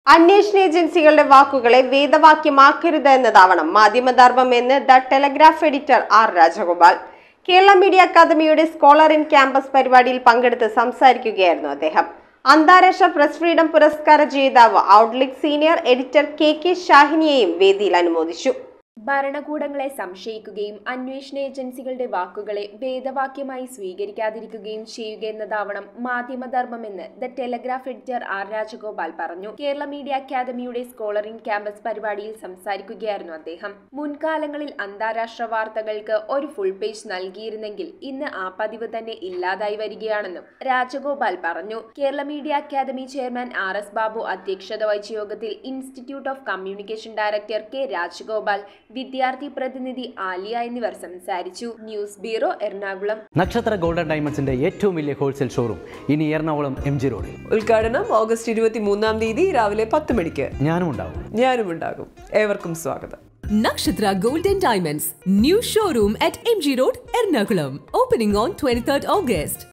അന്വേഷണ ഏജൻസികളുടെ വാക്കുകളെ വേദവാക്യമാക്കരുത് എന്നതാവണം മാധ്യമധർമ്മം എന്ന് the Telegraph editor R Rajagopal Kerala media അക്കാദമിയുടെ സ്കോളർ ഇൻ ക്യാമ്പസ് പരിപാടിയിൽ പങ്കെടുത്ത് സംസാരിക്കുകയായിരുന്നു അദ്ദേഹം അന്താരാഷ്ട്ര പ്രസ് ഫ്രീഡം പുരസ്കാര ജേതാവ് Outlook senior editor K K ഷാഹിനിയെയും വേദിയിൽ അനുമോദിച്ചു ഭരണകൂടങ്ങളെ സംശയിക്കുകയും അന്വേഷണ ഏജൻസികളുടെ വാക്കുകളെ വേദവാക്യമായി സ്വീകരിക്കാതിരിക്കുകയും ചെയ്യുക എന്നതാവണം മാധ്യമധർമ്മമെന്ന് the Telegraph editor R Rajagopal പറഞ്ഞു കേരള മീഡിയ അക്കാദമിയുടെ സ്കോളർ ഇൻ ക്യാമ്പസ് പരിപാടിയിൽ സംസാരിക്കുകയായിരുന്നു അദ്ദേഹം മുൻകാലങ്ങളിൽ അന്താരാഷ്ട്ര വാർത്തകൾക്ക് ഒരു ഫുൾ പേജ് നൽകിയിരുന്നെങ്കിൽ ഇന്ന് ആ പതിവ് തന്നെ ഇല്ലാതായി വരികയാണെന്നും രാജഗോപാൽ പറഞ്ഞു Kerala media academy chairman R S Babu അധ്യക്ഷത വഹിച്ച യോഗത്തിൽ institute of communication director K Rajagopal വിദ്യാർത്ഥി പ്രതിനിധി ആലിയ എന്നിവർ സംസാരിച്ചു ന്യൂസ് ബ്യൂറോ എറണാകുളം നക്ഷത്ര ഗോൾഡൻ ഡയമണ്ട്സിന്റെ ഏറ്റവും വലിയ ഹോൾസെയിൽ ഷോറൂം ഇനി എറണാകുളം എം ജി റോഡിൽ ഉദ്ഘാടനം ഓഗസ്റ്റ് ഇരുപത്തി മൂന്നാം തീയതി രാവിലെ പത്ത് മണിക്ക് ഞാനും ഉണ്ടാവും ഞാനും ഉണ്ടാകും ഏവർക്കും സ്വാഗതം Nakshatra Golden Diamonds, new showroom at MG Road, Ernakulam. Opening on 23rd August.